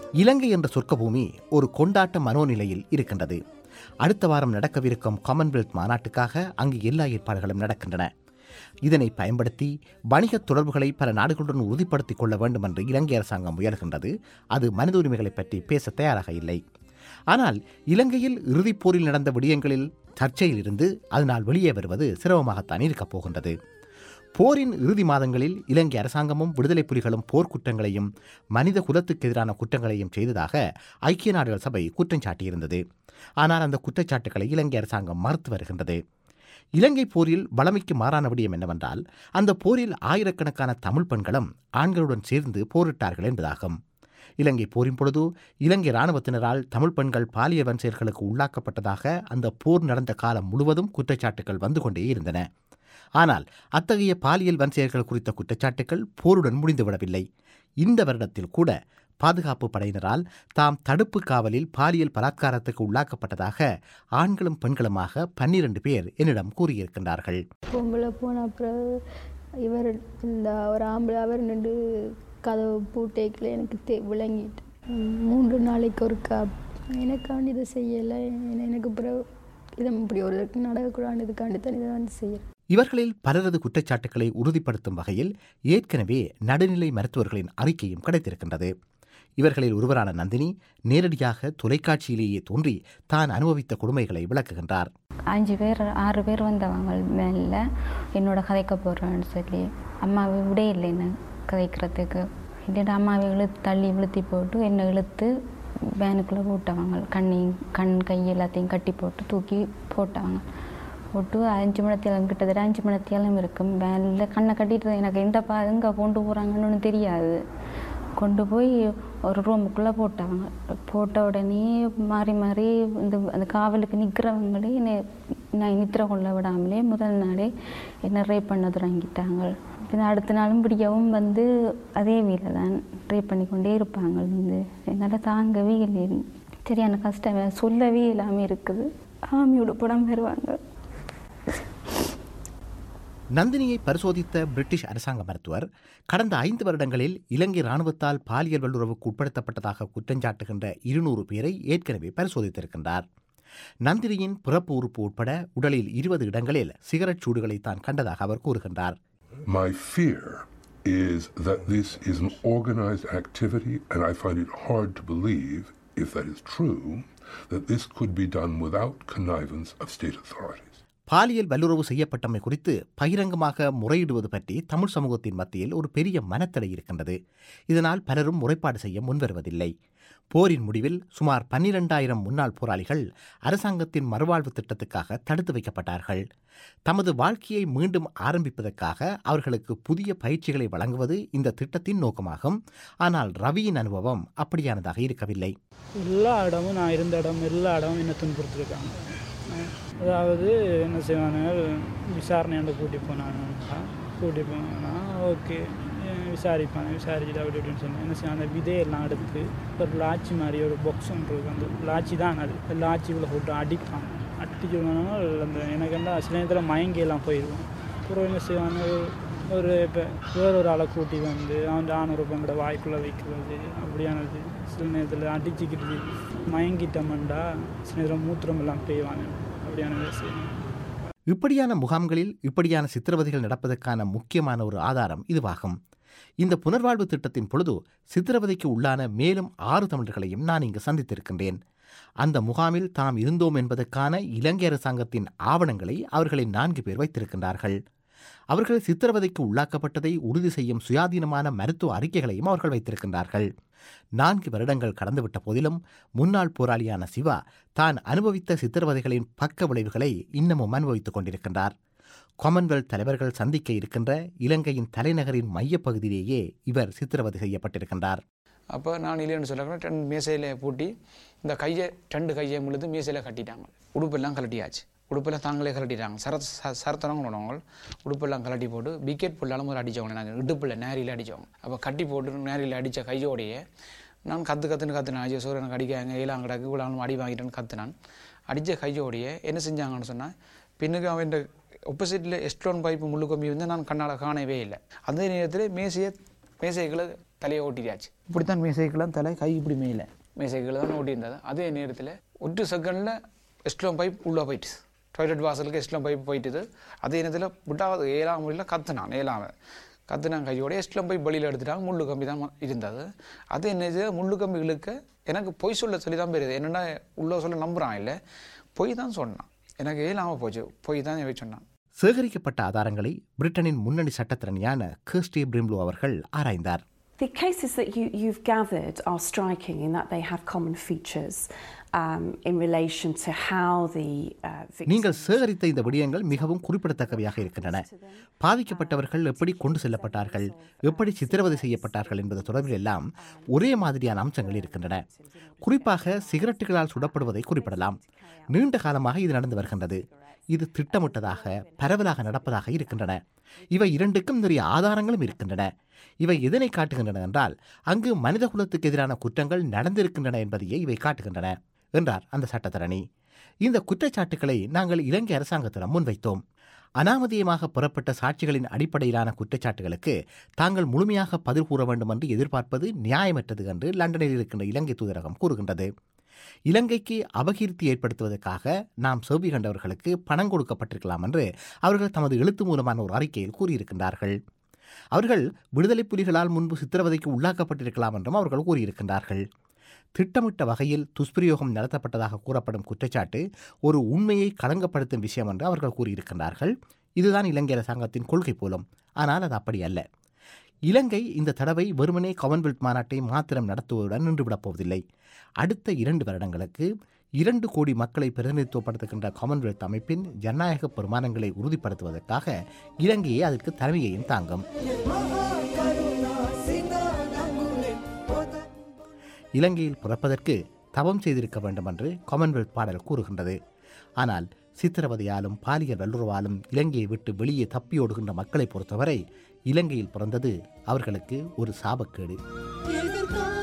இலங்கை என்ற சொர்க்கபூமி ஒரு கொண்டாட்ட மனோநிலையில் இருக்கின்றது அடுத்த வாரம் நடக்கவிருக்கும் காமன்வெல்த் மாநாட்டுக்காக அங்கு எல்லா ஏற்பாடுகளும் நடக்கின்றன இதனை பயன்படுத்தி வணிகத் தொடர்புகளை பல நாடுகளுடன் உறுதிப்படுத்திக் கொள்ள வேண்டும் என்று இலங்கை அரசாங்கம் முயல்கின்றது அது மனித உரிமைகளை பற்றி பேச தயாராக இல்லை ஆனால் இலங்கையில் இறுதிப் போரில் நடந்த விடயங்களில் சர்ச்சையில் இருந்து அதனால் வெளியே வருவது சிரமமாகத்தான் இருக்கப் போகின்றது போரின் இறுதி மாதங்களில் இலங்கை அரசாங்கமும் விடுதலை புலிகளும் போர்க்குற்றங்களையும் மனித குலத்துக்கு எதிரான குற்றங்களையும் செய்ததாக ஐக்கிய நாடுகள் சபை குற்றம் சாட்டியிருந்தது ஆனால் அந்த குற்றச்சாட்டுகளை இலங்கை அரசாங்கம் மறுத்து வருகின்றது இலங்கை போரில் வளமைக்கு மாறான விடயம் என்னவென்றால் அந்த போரில் ஆயிரக்கணக்கான தமிழ் பெண்களும் ஆண்களுடன் சேர்ந்து போரிட்டார்கள் என்பதாகும் இலங்கை போரின் பொழுது இலங்கை இராணுவத்தினரால் தமிழ் பெண்கள் பாலியல் வன்செயல்களுக்கு உள்ளாக்கப்பட்டதாக அந்த போர் நடந்த காலம் முழுவதும் குற்றச்சாட்டுகள் வந்து கொண்டே இருந்தன ஆனால் அத்தகைய பாலியல் வன்செயல்கள் குறித்த குற்றச்சாட்டுகள் போருடன் முடிந்துவிடவில்லை இந்த வருடத்தில் கூட பாதுகாப்பு படையினரால் தாம் தடுப்பு காவலில் பாலியல் பலாத்காரத்துக்கு உள்ளாக்கப்பட்டதாக ஆண்களும் பெண்களுமாக பன்னிரண்டு பேர் என்னிடம் கூறியிருக்கின்றார்கள் பொம்பளை போன அப்புறம் இவர் இந்த ஒரு ஆம்பளை அவர் நின்று கதவு பூட்டைக்கில் எனக்கு தெ விளங்கிட்டு ம், மூன்று நாளைக்கு ஒருக்கா எனக்காண்டி இதை செய்யலை எனக்கு பிறகு இதை இப்படி ஒரு நடக்கக்கூடாதுக்காண்டி தான் இதை வந்து செய்யறேன் இவர்களில் பலரது குற்றச்சாட்டுகளை உறுதிப்படுத்தும் வகையில் ஏற்கனவே நடுநிலை மருத்துவர்களின் அறிக்கையும் கிடைத்திருக்கின்றது இவர்களில் ஒருவரான நந்தினி நேரடியாக தொலைக்காட்சியிலேயே தோன்றி தான் அனுபவித்த கொடுமைகளை விளக்குகின்றார் அஞ்சு பேர் ஆறு பேர் வந்தவங்க மேலே என்னோட கதைக்க போகிறேன்னு சொல்லி அம்மாவை விடே இல்லை என்ன கதைக்கிறதுக்கு இல்லைன்னா அம்மாவை இழுத்து தள்ளி இழுத்தி போட்டு என்னை இழுத்து வேனுக்குள்ளே போட்டவங்க கண்ணி கண் கை எல்லாத்தையும் கட்டி போட்டு தூக்கி போட்டவங்க போட்டு அஞ்சு மணத்தியாலம் கிட்டத்தட்ட அஞ்சு மணத்தியாலம் இருக்கும் வேனில் கண்ணை கட்டிட்டு எனக்கு எந்த பா எங்கே கொண்டு போகிறாங்கன்னு ஒன்றும் தெரியாது கொண்டு போய் ஒரு ரூமுக்குள்ளே போட்டவங்க போட்ட உடனே மாறி மாறி இந்த அந்த காவலுக்கு நிற்கிறவங்களே என்னை நான் நித்திர கொள்ள விடாமலே முதல் நாளே என்னை ரேப் பண்ண தொடங்கிட்டாங்க பின்ன அடுத்த நாளும் பிடிக்கவும் வந்து அதே வீட்டில் தான் ரேப் பண்ணி கொண்டே இருப்பாங்க வந்து என்னால் தாங்கவே இல்லை சரியான கஷ்டம் சொல்லவே இல்லாமல் இருக்குது ஆமியோட படம் வருவாங்க நந்தினியை பரிசோதித்த பிரிட்டிஷ் அரசாங்க மருத்துவர் கடந்த ஐந்து வருடங்களில் இலங்கை இராணுவத்தால் பாலியல் வல்லுறவுக்கு உட்படுத்தப்பட்டதாக குற்றஞ்சாட்டுகின்ற இருநூறு பேரை ஏற்கனவே பரிசோதித்திருக்கின்றார் நந்தினியின் பிறப்பு உறுப்பு உட்பட உடலில் இருபது இடங்களில் சிகரெட் சூடுகளை தான் கண்டதாக அவர் கூறுகின்றார் My fear is that this is an organized activity, and I find it hard to believe, if that is true, that this could be done without connivance of state authorities. பாலியல் வல்லுறவு செய்யப்பட்டமை குறித்து பகிரங்கமாக முறையிடுவது பற்றி தமிழ் சமூகத்தின் மத்தியில் ஒரு பெரிய மனத்தடை இருக்கின்றது இதனால் பலரும் முறைப்பாடு செய்ய முன்வருவதில்லை போரின் முடிவில் சுமார் பன்னிரெண்டாயிரம் முன்னாள் போராளிகள் அரசாங்கத்தின் மறுவாழ்வு திட்டத்துக்காக தடுத்து வைக்கப்பட்டார்கள் தமது வாழ்க்கையை மீண்டும் ஆரம்பிப்பதற்காக அவர்களுக்கு புதிய பயிற்சிகளை வழங்குவது இந்த திட்டத்தின் நோக்கமாகும் ஆனால் ரவியின் அனுபவம் அப்படியானதாக இருக்கவில்லை எல்லா இடமும் நான் இருந்த இடம் எல்லா இடமும் என்ன துன்புறுத்திருக்காங்க அதாவது என்ன செய்வாங்க விசாரணையாண்ட கூட்டி போனாங்கன்னா கூட்டி போனாங்கன்னா ஓகே விசாரிப்பாங்க விசாரிச்சுட்டு அப்படி இப்படின்னு சொன்னேன் என்ன செய்வாங்க அந்த விதையெல்லாம் எடுத்து ஒரு லாச்சி மாதிரி ஒரு பாக்ஸ் ஒன்று இருக்கும் அந்த லாச்சி தான் அது அந்த லாச்சிக்குள்ளே போட்டு அடிப்பாங்க அடிச்சு விடணும்னா அந்த எனக்கு என்ன சில நேரத்தில் மயங்கியெல்லாம் போயிடுவோம் அப்புறம் என்ன செய்வாங்க ஒரு இப்போ வேற ஒரு ஆளை கூட்டி வந்து அவன் ஆணூறு பெண்களோட வாய்க்குள்ளே வைக்கிறது அப்படியானது சில நேரத்தில் அடிச்சுக்கிட்டு மயங்கிட்டோம்டா சில நேரம் மூத்திரம் எல்லாம் பெய்வாங்க அப்படியானது செய்யணும் இப்படியான முகாம்களில் இப்படியான சித்திரவதைகள் நடப்பதற்கான முக்கியமான ஒரு ஆதாரம் இதுவாகும் இந்த புனர்வாழ்வு திட்டத்தின் பொழுது சித்திரவதைக்கு உள்ளான மேலும் ஆறு தமிழர்களையும் நான் இங்கு சந்தித்திருக்கின்றேன் அந்த முகாமில் தாம் இருந்தோம் என்பதற்கான இலங்கை அரசாங்கத்தின் ஆவணங்களை அவர்களின் நான்கு பேர் வைத்திருக்கின்றார்கள் அவர்கள் சித்திரவதைக்கு உள்ளாக்கப்பட்டதை உறுதி செய்யும் சுயாதீனமான மருத்துவ அறிக்கைகளையும் அவர்கள் வைத்திருக்கின்றார்கள் நான்கு வருடங்கள் கடந்துவிட்ட போதிலும் முன்னாள் போராளியான சிவா தான் அனுபவித்த சித்திரவதைகளின் பக்க விளைவுகளை இன்னமும் அனுபவித்துக் கொண்டிருக்கின்றார் காமன்வெல்த் தலைவர்கள் சந்திக்க இருக்கின்ற இலங்கையின் தலைநகரின் மையப்பகுதியிலேயே இவர் சித்திரவதை செய்யப்பட்டிருக்கின்றார் அப்போ நான் இல்லைன்னு சொல்ல ரெண்டு மேசையில் பூட்டி இந்த கையை ரெண்டு கையை முழுது மேசையில் கட்டிட்டாங்க உடுப்பெல்லாம் கலட்டியாச்சு உடுப்பெல்லாம் தாங்களே கலட்டிட்டாங்க சர ச- சரத்தனம் கொண்டவங்க உடுப்பெல்லாம் கலட்டி போட்டு பிக்கெட் புல்லாலும் ஒரு அடித்தவங்க நான் இடுப்பில் நேரில் அடித்தவங்க அப்போ கட்டி போட்டு நேரில் அடித்த கையோடையே நான் கற்று கற்றுன்னு கற்றுனேன் ஐயோ சோறு எனக்கு அடிக்காங்க ஏழாம் கிடக்கு இவ்வளோ அடி வாங்கிட்டேன்னு கற்றுனான் அடித்த கையோடையே என்ன செஞ்சாங்கன்னு சொன்னால் பின்னுக்கு அவன் ஒப்போசிட்டில் எஸ்ட்ரோன் பைப்பு முள்ளு கம்பி வந்து நான் கண்ணால் காணவே இல்லை அந்த நேரத்தில் மேசையை மேசைகளை தலையை ஓட்டியாச்சு இப்படித்தான் மேசைக்கெல்லாம் தலை கை இப்படி மேலே மேசைகளை தான் ஓட்டியிருந்தது அதே நேரத்தில் ஒரு செகண்டில் எஸ்ட்லம் பைப் உள்ளே போயிட்டு டாய்லெட் வாசலுக்கு எஸ்ட்லம் பைப் போயிட்டுது அதே நேரத்தில் விட்டாவது ஏழாம் மொழியில் கத்துனான் ஏழாம கத்துனான் கையோட எஸ்ட்லம் பைப் வெளியில் எடுத்துட்டாங்க முள்ளு கம்பி தான் இருந்தது அதே நேரத்தில் முள்ளு கம்பி இழுக்க எனக்கு பொய் சொல்ல சொல்லி தான் போயிருது என்னென்னா உள்ள சொல்ல நம்புறான் இல்லை பொய் தான் சொன்னான் எனக்கு ஏழாமல் போச்சு பொய் தான் இவை சொன்னான் சேகரிக்கப்பட்ட ஆதாரங்களை பிரிட்டனின் முன்னணி சட்டத்திறனியான கிறிஸ்டி பிரிம்லோ அவர்கள் ஆராய்ந்தார் The cases that you, you've gathered are striking in that they have common features um, in relation to how the uh, நீங்கள் victims சேகரித்த இந்த விடயங்கள் மிகவும் குறிப்பிடத்தக்கவையாக இருக்கின்றன பாதிக்கப்பட்டவர்கள் எப்படி கொண்டு செல்லப்பட்டார்கள் எப்படி சித்திரவதை செய்யப்பட்டார்கள் என்பது தொடர்பில் எல்லாம் ஒரே மாதிரியான அம்சங்கள் இருக்கின்றன குறிப்பாக சிகரெட்டுகளால் சுடப்படுவதை குறிப்பிடலாம் நீண்ட காலமாக இது நடந்து வருகின்றது இது திட்டமிட்டதாக பரவலாக நடப்பதாக இருக்கின்றன இவை இரண்டுக்கும் நிறைய ஆதாரங்களும் இருக்கின்றன இவை எதனை காட்டுகின்றன என்றால் அங்கு மனித குலத்துக்கு எதிரான குற்றங்கள் நடந்திருக்கின்றன என்பதையே இவை காட்டுகின்றன என்றார் அந்த சட்டத்தரணி இந்த குற்றச்சாட்டுக்களை நாங்கள் இலங்கை அரசாங்கத்திடம் முன்வைத்தோம் அனாமதீயமாக புறப்பட்ட சாட்சிகளின் அடிப்படையிலான குற்றச்சாட்டுகளுக்கு தாங்கள் முழுமையாக பதில் கூற வேண்டும் என்று எதிர்பார்ப்பது நியாயமற்றது என்று லண்டனில் இருக்கின்ற இலங்கை தூதரகம் கூறுகின்றது இலங்கைக்கு அபகீர்த்தி ஏற்படுத்துவதற்காக நாம் செவ்வி கண்டவர்களுக்கு பணம் கொடுக்கப்பட்டிருக்கலாம் என்று அவர்கள் தமது எழுத்து மூலமான ஒரு அறிக்கையில் கூறியிருக்கின்றார்கள் அவர்கள் விடுதலை புலிகளால் முன்பு சித்திரவதைக்கு உள்ளாக்கப்பட்டிருக்கலாம் என்றும் அவர்கள் கூறியிருக்கின்றார்கள் திட்டமிட்ட வகையில் துஷ்பிரயோகம் நடத்தப்பட்டதாக கூறப்படும் குற்றச்சாட்டு ஒரு உண்மையை களங்கப்படுத்தும் விஷயம் என்று அவர்கள் கூறியிருக்கின்றார்கள் இதுதான் இலங்கை அரசாங்கத்தின் கொள்கை போலும் ஆனால் அது அப்படி அல்ல இலங்கை இந்த தடவை வெறுமனே காமன்வெல்த் மாநாட்டை மாத்திரம் நடத்துவதுடன் நின்றுவிடப் போவதில்லை அடுத்த இரண்டு வருடங்களுக்கு இரண்டு கோடி மக்களை பிரதிநிதித்துவப்படுத்துகின்ற காமன்வெல்த் அமைப்பின் ஜனநாயக பெருமானங்களை உறுதிப்படுத்துவதற்காக இலங்கையே அதற்கு தலைமையையும் தாங்கும் இலங்கையில் பிறப்பதற்கு தவம் செய்திருக்க வேண்டும் என்று காமன்வெல்த் பாடல் கூறுகின்றது ஆனால் சித்திரவதையாலும் பாலியல் வல்லுறவாலும் இலங்கையை விட்டு வெளியே தப்பியோடுகின்ற மக்களை பொறுத்தவரை இலங்கையில் பிறந்தது அவர்களுக்கு ஒரு சாபக்கேடு எதிர்கால